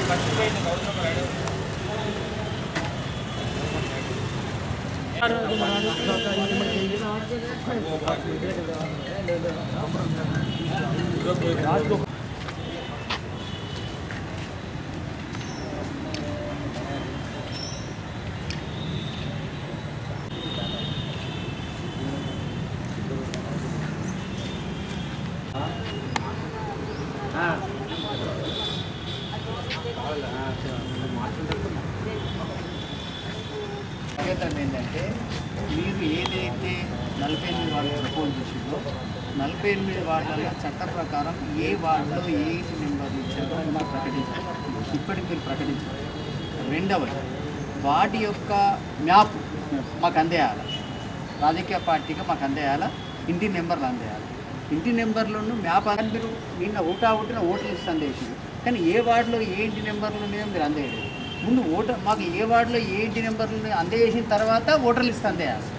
సంకేతం ఏంటంటే మీరు ఏదైతే నలభై ఎనిమిది వార్డు ప్రపోజ్ చేసిందో నలభై ఎనిమిది వార్డులలో చట్ట ప్రకారం ఏ వార్డులో ఏ ఇంటి నెంబర్ ఇచ్చారో మీరు ప్రకటించారు ఇప్పటికి మీరు ప్రకటించారు రెండవది వాటి యొక్క మ్యాప్ మాకు అందేయాలి రాజకీయ పార్టీగా మాకు అందేయాలి ఇంటి నెంబర్లు అందేయాలి ఇంటి నెంబర్లను మ్యాప్ అని మీరు నిన్న ఓటా ఓటిన ఓటర్ లిస్ట్ అందేసింది కానీ ఏ వార్డులో ఏ ఇంటి నెంబర్లు ఉన్నాయో మీరు అందేయలేదు ముందు ఓటర్ మాకు ఏ వార్డులో ఏ ఇంటి నెంబర్లు అందజేసిన తర్వాత ఓటర్ లిస్ట్ అందేయాలి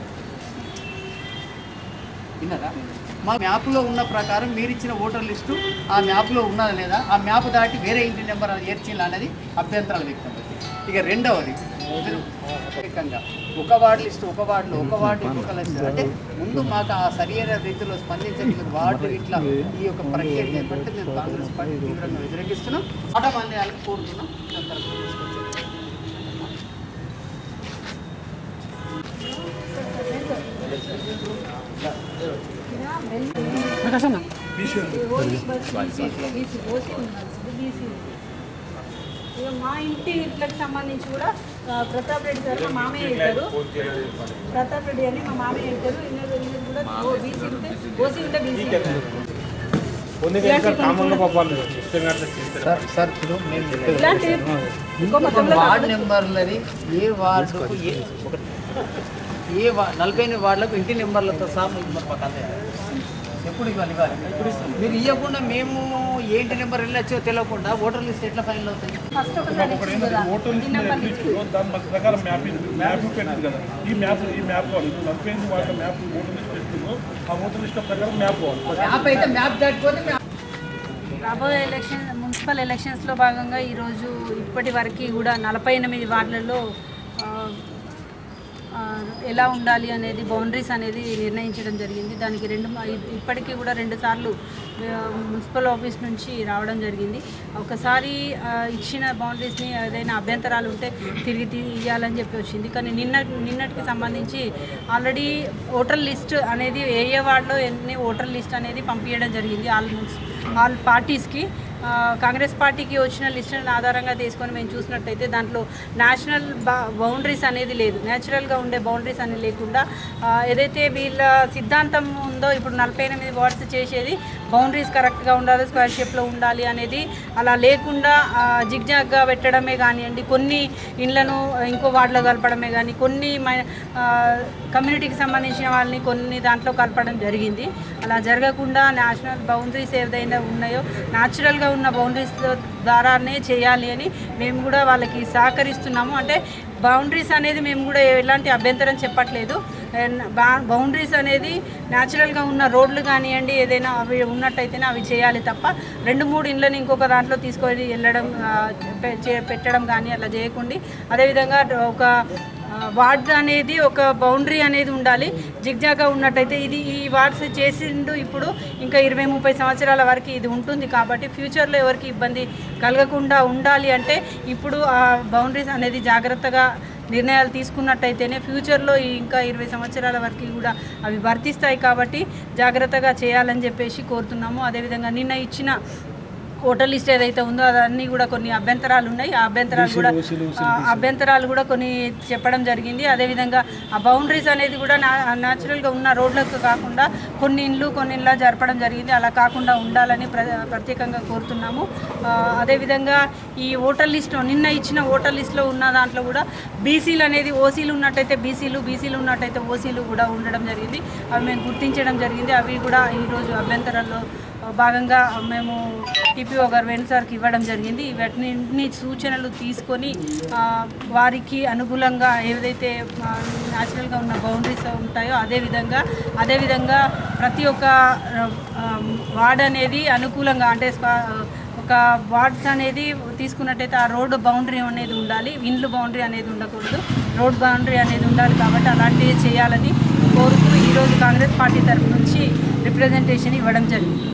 విన్నారా మా మ్యాప్లో ఉన్న ప్రకారం మీరు ఇచ్చిన ఓటర్ లిస్టు ఆ మ్యాప్లో ఉన్నదా లేదా ఆ మ్యాప్ దాటి వేరే ఇంటి నెంబర్ ఏర్చిందా అనేది అభ్యంతరాలు వ్యక్తం ఇక రెండవది మీరు ప్రత్యేకంగా ఒక వార్డు లిస్టు ఒక వార్డులో ఒక వార్డు ఇంకొక లిస్టు అంటే ముందు మాకు ఆ సరైన రీతిలో స్పందించట్లేదు వార్డు ఇట్లా ఈ యొక్క ప్రక్రియ చేపట్టి మేము కాంగ్రెస్ పార్టీ తీవ్రంగా వ్యతిరేకిస్తున్నాం ఆట మందిరాలకు కోరుతున్నాం దాని తరపున తీసుకొచ్చాం. ఇక మా ఇంటి ఇట్లకు సంబంధించి కూడా ఆ, ప్రతాప్ రెడ్డి సార్ మా మామయ్య వెళ్తారు ప్రతాప్ రెడ్డి అని మా మామయ్య వెళ్తారు ఇన్నర్ ఇన్నర్ కూడా ఓ బీసీ ఉంటే ఓసీ ఉంటే బీసీ సార్ సార్ ఇప్పుడు మేము చెప్పేది ఇలాంటి ఇంకో మొత్తంలో వార్డు నెంబర్లని ఏ వార్డుకు ఏ ఒక ఏ వా నలభై ఎనిమిది వార్డులకు ఇంటి నెంబర్లతో సహా మీకు మరి మాకు అందేయాలి. ఎప్పుడు ఇవ్వాలి ఇవ్వాలి మీరు ఇవ్వకుండా మేము ఏ ఇంటి నెంబర్ వెళ్ళొచ్చో తెలియకుండా ఓటర్ లిస్ట్ ఎట్లా ఫైనల్ అవుతాయి ఫస్ట్ ఒకసారి ఇచ్చింది కదా. ఈ నెంబర్ ఇచ్చింది. దాని మాకు ప్రకారం మ్యాప్ మ్యాప్ పెట్టింది కదా ఈ మ్యాప్ ఈ మ్యాప్ కావాలి ఇప్పుడు నలభై ఎనిమిది వాటి మ్యాప్ ఓటర్ లిస్ట్ పెట్టిందో ఆ ఓటర్ లిస్ట్ ప్రకారం మ్యాప్ కావాలి మ్యాప్ అయితే మ్యాప్ దాటిపోతే మ్యాప్ రాబోయే ఎలక్షన్ మున్సిపల్ ఎలక్షన్స్లో భాగంగా ఈరోజు ఇప్పటి వరకు కూడా నలభై ఎనిమిది వార్డులలో ఆ, ఆ, ఎలా ఉండాలి అనేది బౌండరీస్ అనేది నిర్ణయించడం జరిగింది దానికి రెండు మా- ఇ- ఇప్పటికీ కూడా రెండు సార్లు ఆ, మున్సిపల్ ఆఫీస్ నుంచి రావడం జరిగింది ఒకసారి ఆ, ఇచ్చిన బౌండరీస్ని ఏదైనా అభ్యంతరాలు ఉంటే తిరిగి తీయాలని చెప్పి వచ్చింది కానీ నిన్న నిన్నటికి సంబంధించి ఆల్రెడీ ఓటర్ లిస్ట్ అనేది ఏ ఏ వార్డులో ఎన్ని ఓటర్ లిస్ట్ అనేది పంపించడం జరిగింది ఆల్ మున్సి ఆల్ పార్టీస్కి ఆ, కాంగ్రెస్ పార్టీకి వచ్చిన లిస్టులను ఆధారంగా తీసుకొని మేము చూసినట్టయితే దాంట్లో నేషనల్ బౌండరీస్ అనేది లేదు న్యాచురల్గా ఉండే బౌండరీస్ అనేది లేకుండా ఆ, ఏదైతే వీళ్ళ సిద్ధాంతం ఉందో ఇప్పుడు నలభై ఎనిమిది వార్డ్స్ చేసేది బౌండరీస్ కరెక్ట్గా ఉండాలి స్క్వేర్ షేప్లో ఉండాలి అనేది అలా లేకుండా జిగ్జాగ్గా పెట్టడమే కానివ్వండి కొన్ని ఇండ్లను ఇంకో వార్డులో కలపడమే కానీ కొన్ని మై- ఆ, కమ్యూనిటీకి సంబంధించిన వాళ్ళని కొన్ని దాంట్లో కలపడం జరిగింది అలా జరగకుండా నేషనల్ బౌండరీస్ ఏదైనా ఉన్నాయో న్యాచురల్గా ఉన్న బౌండరీస్ ద్వారానే చేయాలి అని మేము కూడా వాళ్ళకి సహకరిస్తున్నాము అంటే బౌండరీస్ అనేది మేము కూడా ఎలాంటి అభ్యంతరం చెప్పట్లేదు అండ్ బా- బౌండరీస్ అనేది న్యాచురల్గా ఉన్న రోడ్లు కానివ్వండి ఏదైనా అవి ఉన్నట్టయితేనే అవి చేయాలి తప్ప రెండు మూడు ఇండ్లని ఇంకొక దాంట్లో తీసుకొని వెళ్ళడం ఆ, పె- చే- పెట్టడం కానీ అలా చేయకుండా అదేవిధంగా ఒక ఆ, వార్డ్ అనేది ఒక బౌండరీ అనేది ఉండాలి జిగ్జాగా ఉన్నట్టయితే ఇది ఈ వార్డ్స్ చేసిండు ఇప్పుడు ఇంకా ఇరవై ముప్పై సంవత్సరాల వరకు ఇది ఉంటుంది కాబట్టి ఫ్యూచర్లో ఎవరికి ఇబ్బంది కలగకుండా ఉండాలి అంటే ఇప్పుడు ఆ బౌండరీస్ అనేది జాగ్రత్తగా నిర్ణయాలు తీసుకున్నట్టయితేనే ఫ్యూచర్లో ఈ ఇంకా ఇరవై సంవత్సరాల వరకు కూడా అవి వర్తిస్తాయి కాబట్టి జాగ్రత్తగా చేయాలని చెప్పేసి కోరుతున్నాము అదేవిధంగా నిన్న ఇచ్చిన ఓటర్ లిస్ట్ ఏదైతే ఉందో అదన్నీ కూడా కొన్ని అభ్యంతరాలు ఉన్నాయి ఆ అభ్యంతరాలు కూడా ఆ అభ్యంతరాలు కూడా కొన్ని చెప్పడం జరిగింది అదేవిధంగా ఆ బౌండరీస్ అనేది కూడా న్యాచురల్గా ఉన్న రోడ్లకు కాకుండా కొన్ని ఇండ్లు కొన్ని ఇండ్ల జరపడం జరిగింది అలా కాకుండా ఉండాలని ప్ర ప్రత్యేకంగా కోరుతున్నాము ఆ, అదేవిధంగా ఈ ఓటర్ లిస్ట్లో నిన్న ఇచ్చిన ఓటర్ లిస్ట్లో ఉన్న దాంట్లో కూడా బీసీలు అనేది ఓసీలు ఉన్నట్టయితే బీసీలు బీసీలు ఉన్నట్టయితే ఓసీలు కూడా ఉండడం జరిగింది అవి మేము గుర్తించడం జరిగింది అవి కూడా ఈరోజు అభ్యంతరాల్లో భాగంగా మేము టీపీఓ గారు వేణు సార్కి ఇవ్వడం జరిగింది వీటిని సూచనలు తీసుకొని ఆ, వారికి అనుకూలంగా ఏదైతే న్యాచురల్గా ఉన్న బౌండరీస్ ఉంటాయో అదేవిధంగా అదేవిధంగా ప్రతి ఒక్క ఆ, వార్డ్ అనేది అనుకూలంగా అంటే స్పా- ఒక వార్డ్స్ అనేది తీసుకున్నట్టయితే ఆ రోడ్డు బౌండరీ అనేది ఉండాలి ఇండ్లు బౌండరీ అనేది ఉండకూడదు రోడ్ బౌండరీ అనేది ఉండాలి కాబట్టి అలాంటివి చేయాలని కోరుతూ ఈరోజు కాంగ్రెస్ పార్టీ తరఫు నుంచి రిప్రజెంటేషన్ ఇవ్వడం జరిగింది